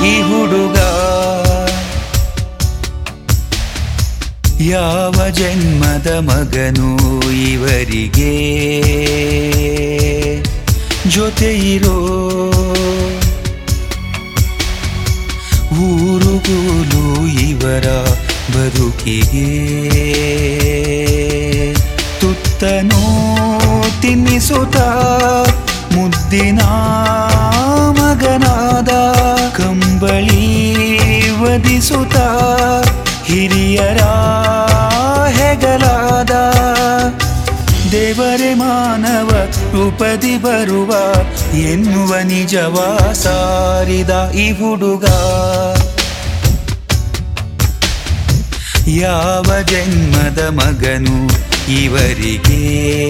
ಈ ಹುಡುಗ ಯಾವ ಜನ್ಮದ ಮಗನು ಇವರಿಗೆ ಜೊತೆ ಇರೋ ಊರುಗೂಲು ಇವರ ಬದುಕಿಗೆ ತುತ್ತನೋ ತಿನ್ನಿಸುತ್ತ ಮುದ್ದಿನ ಮಗನಾದ ಕಂಬಳಿ ವಧಿಸುತ್ತ ಹಿರಿಯರ ಹೆಗಲಾದ ದೇವರೇ ಮಾನವ ರೂಪದಿ ಬರುವ ಎನ್ನುವ ನಿಜವ ಸಾರಿದ ಈ ಹುಡುಗ ಯಾವ ಜನ್ಮದ ಮಗನು ಇವರಿಗೆ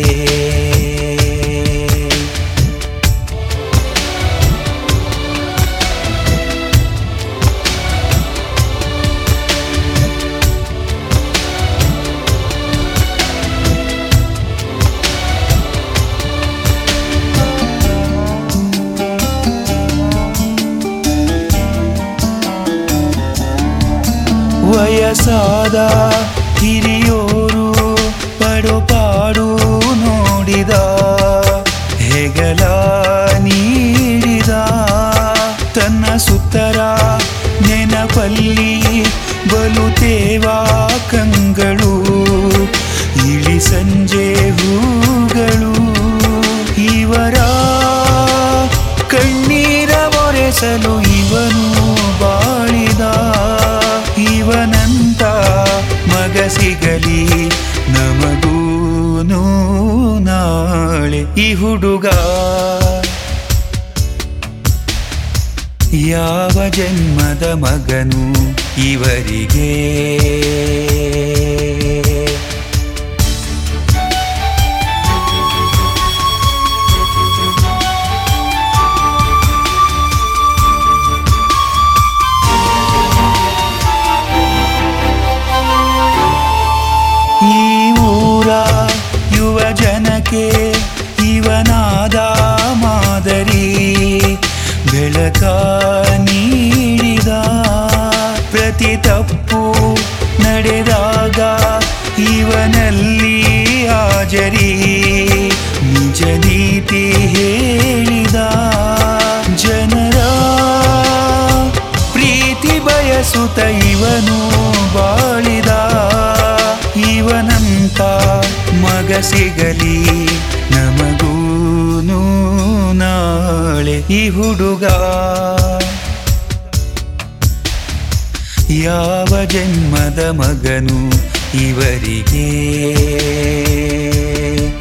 ವಯಸ್ಸಾದ ಹಿರಿಯೋರು ಪಡುಪಾಡು ನೋಡಿದ ಹೆಗಲ ನೀಡಿದ ತನ್ನ ಸುತ್ತರ ನೆನಪಲ್ಲಿ ಬಲುತೇವ ಕಂಗಳು ಇಳಿ ಸಂಜೆ ಹೂಗಳು ಇವರ ಕಣ್ಣೀರ ಒರೆಸಲು ಇವನು ಬಾಳಿದ ಇವನಂತ ಮಗ ಸಿಗಲಿ ನಮಗೂನು ನಾಳೆ ಈ ಹುಡುಗ ಯಾವ ಜನ್ಮದ ಮಗನು ಇವರಿಗೆ ಈ ಊರ ಯುವ ಜನಕ್ಕೆ ಇವನಾದ ಮಾದರಿ ಬೆಳಕ ನೀಡಿದ ಪ್ರತಿ ತಪ್ಪು ನಡೆದಾಗ ಇವನಲ್ಲಿ ಹಾಜರಿ ನಿಜ ನೀತಿ ಹೇಳಿದ ಜನರ ಪ್ರೀತಿ ಬಯಸುತ್ತ ಇವನು ಬಾಳಿದ ಇವನಂತ ಮಗ ಸಿಗಲಿ ನಮಗೂನು ನಾಳೆ ಈ ಹುಡುಗ ಯಾವ ಜನ್ಮದ ಮಗನು ಇವರಿಗೆ